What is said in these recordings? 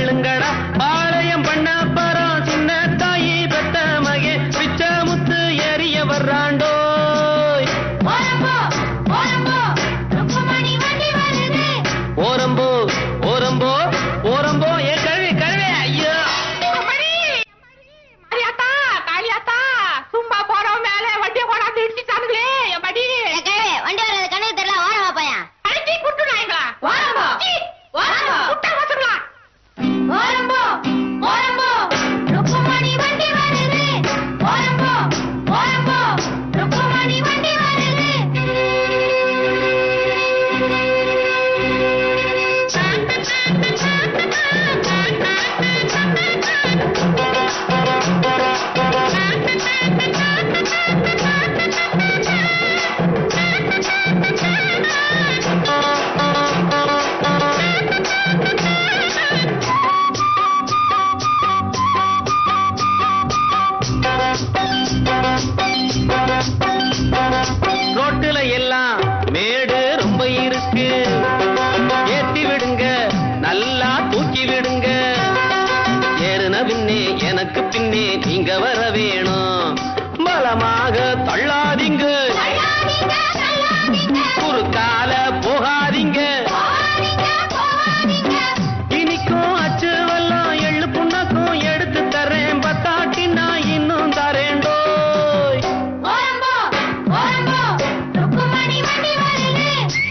தள்ளுங்கடா பாளையம் பண்ண பரம் சின்ன தாயி பெத்த மகே பிச்சமுத்து எரிய வர்றாண்டோய் ஓரம்போ ஓரம்போ ருக்குமணி வண்டி வருது ஓரம்போ ஓரம்போ ஓரம்போ ஏ கழுவி கழுவி ஐயோ மாரியாத்தா காளியாத்தா சும்மா போறோம் மேல வண்டியை கொண்டாந்து இடிச்சுட்டானுங்களே எம்மாடி ஏக்கே வண்டி வர்றது கண்ணுக்கு தெரியல ஓரமா பையன் அடிச்சி குட்டு நாய்ங்களா ஓரம்போ ஓரம்போ குட்ட வசங்களா ஓரம்போ ஓரம்போ ருக்குமணி வண்டி வருது ஓரம்போ ஓரம்போ ருக்குமணி வண்டி ரோட்டுல எல்லாம் மேடு ரொம்ப இருக்கு ஏத்தி விடுங்க நல்லா தூக்கி விடுங்க ஏறுன பின்னே எனக்கு பின்னே நீங்க வர வேணும் பலமாக தள்ளாதீங்க தள்ளாதீங்க தள்ளாதீங்க குறுக்கால போகாதீங்க போகாதீங்க போகாதீங்க இனிக்கும் அச்சு வெல்லம் எள்ளு புண்ணாக்கும் எடுத்து தரேன் பத்தாட்டி நான் இன்னும் தரேண்டோய் ஓரம்போ ஓரம்போ ருக்குமணி வண்டி வருது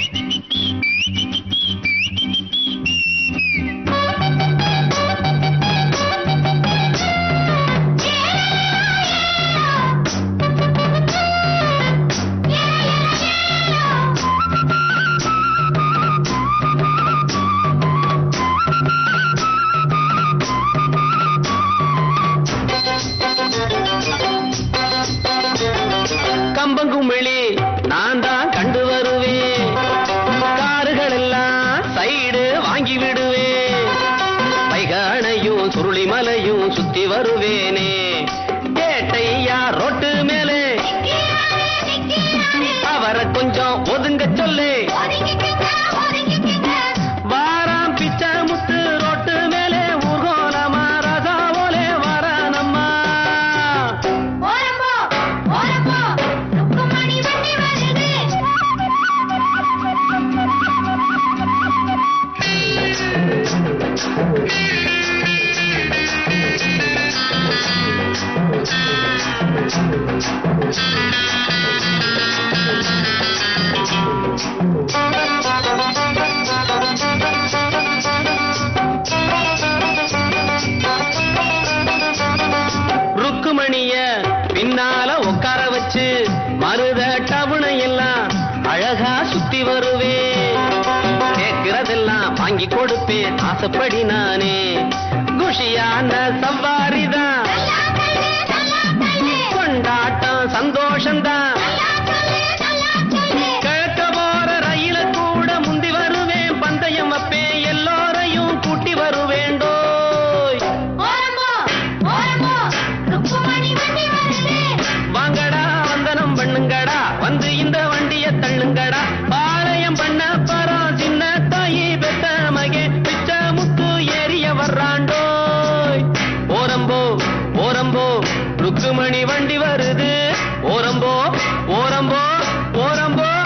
கம்பங்குமிழி நான் தான் கண்டு வருவேன் காருகள் எல்லாம் சைடு வாங்கி விடுவேன் வைகானையும் சுருளிமலையும் சுத்தி வருவேனே கேட்டையா ரோட்டு மேலே நிக்கிறாரே நிக்கிறாரே அவரை கொஞ்சம் ஒதுங்க சொல்லு ஒதுங்கிக்கங்க ஒதுங்கிக்கங்க வாராம் பிச்சை முத்து ரோட்டு மேலே ஊர்கோலமா ரசாவோலே வரானம்மா ஓரம்போ ஓரம்போ ருக்குமணி வண்டி வருது ருக்குமணிய பின்னால உட்கார வச்சு மருத டவுனை எல்லாம் அழகா சுத்தி வருவேன் கேட்கிறதெல்லாம் வாங்கி கொடுப்பேன் ஆசைப்படி நானே குஷியான சவாரிதான் நல்லா தள்ளு நல்லா தள்ளு கொண்டாட்டம் சந்தோஷம்தான் நல்லா சொல்லு நல்லா சொல்லு கிழக்க போற ரயில கூட முந்தி வருவேன் பந்தயம் வைப்பேன் எல்லோரையும் கூட்டி வருவேண்டோய் ஓரம்போ ஓரம்போ ருக்குமணி வண்டி வருது வாங்கடா வந்தனம் பண்ணுங்கடா வந்து இந்த வண்டிய தள்ளுங்கடா பாளையம் பண்ண பரம் சின்ன தாயி பெத்த மகே பிச்ச முத்து ஏறிய வர்றாண்டோய் ஓரம்போ ஓரம்போ ருக்குமணி வண்டி வருது ஓரம்போ ஓரம்போ ஓரம்போ